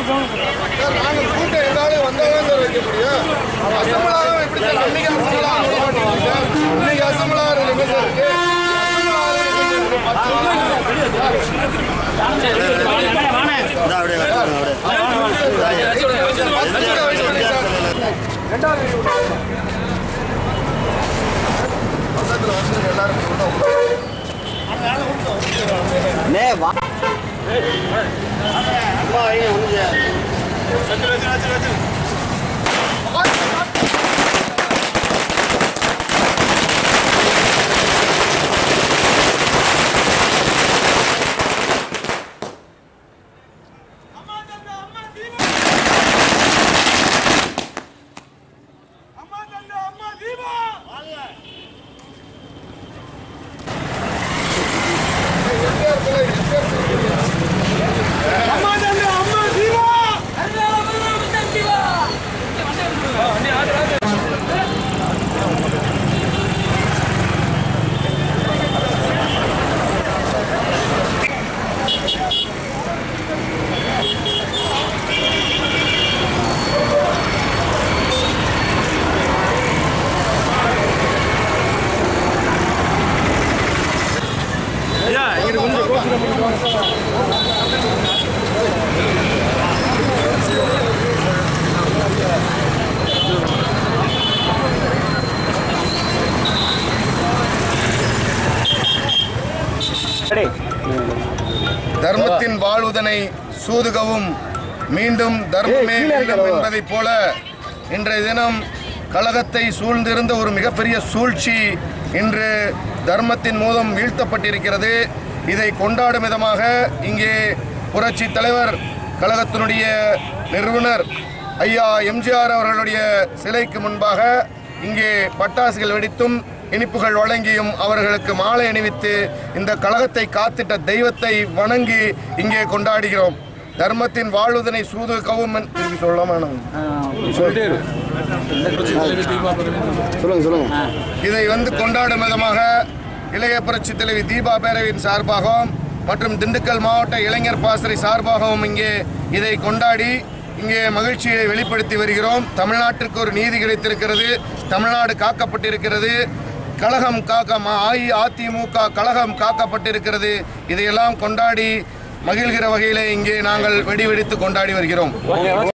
Sir நாங்கள் கூட்டம் ஏதாவது வந்தால் தான் சார் வைக்க முடியும் அசம்பளாக எப்படி சார் அன்னைக்கு அசம்பளாக ஆக மாட்டேங்குது சார் இன்னைக்கு அசம்பளாக எங்க சார் இருக்கு பக்கத்தில் வந்து எல்லாரும் கூட்டம் தர்மத்தின் வாழ்வுதனை சூதுகவும் மீண்டும் தர்மமே வெல்லும் என்பதைப் போல இன்றைய தினம் கழகத்தை சூழ்ந்திருந்த ஒரு மிகப்பெரிய சூழ்ச்சி இன்று தர்மத்தின் மூலம் வீழ்த்தப்பட்டிருக்கிறது இதை கொண்டாடும் விதமாக இங்கே புரட்சி தலைவர் கழகத்தினுடைய நிறுவனர் ஐயா எம்ஜிஆர் அவர்களுடைய சிலைக்கு முன்பாக இங்கே பட்டாசுகள் வெடித்தும் இனிப்புகள் வழங்கியும் அவர்களுக்கு மாலை அணிவித்து இந்த கழகத்தை காத்திட்ட தெய்வத்தை வணங்கி இங்கே கொண்டாடுகிறோம் தர்மத்தின் வாழ்வுதனை சூது கவுமன் திருப்பி சொல்லலாமா நான்? சொல்லுங்க சொல்லுங்க இதை வந்து கொண்டாடும் விதமாக இளைய புரட்சி தலைவி தீபா பேரவின் சார்பாகவும் மற்றும் திண்டுக்கல் மாவட்ட இளைஞர் பாசறை சார்பாகவும் இங்கே இதை கொண்டாடி இங்கே மகிழ்ச்சியை வெளிப்படுத்தி வருகிறோம் தமிழ்நாட்டிற்கு ஒரு நீதி கிடைத்திருக்கிறது தமிழ்நாடு காக்கப்பட்டிருக்கிறது கழகம் காக்க ம- அஇஅதிமுக கழகம் காக்கப்பட்டிருக்கிறது இதையெல்லாம் கொண்டாடி மகிழ்கிற வகையிலே இங்கே நாங்கள் வெடி வெடித்து கொண்டாடி வருகிறோம்